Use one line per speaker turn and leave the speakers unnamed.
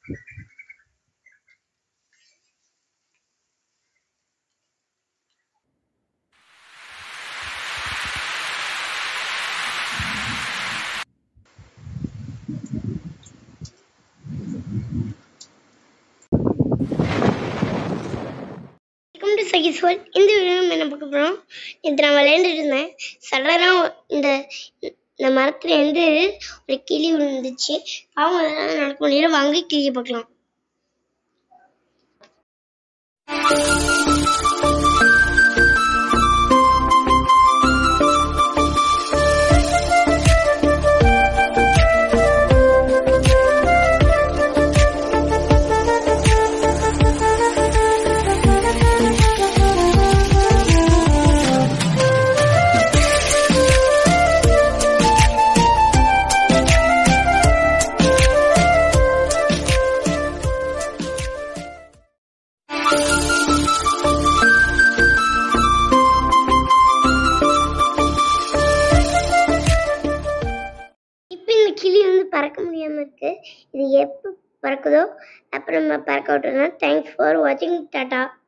welcome to சகிஸ் world இந்த வீடியோ நம்ம என்ன பார்க்க போகிறோம் நேற்று நான் விளையாண்டுட்டு இருந்தேன் சடனாக இந்த இந்த மரத்துல இருந்து ஒரு கிளி விழுந்துச்சு அவங்க அதெல்லாம் நடக்க முடியல வாங்க கிளியை பார்க்கலாம் இப்போ இந்த கிளி வந்து பறக்க முடியாமல் இருக்கு இது எப்போ பறக்குதோ அப்புறம் நம்ம பறக்க விட்டுறோம் தேங்க்ஸ் ஃபார் வாட்சிங் டாட்டா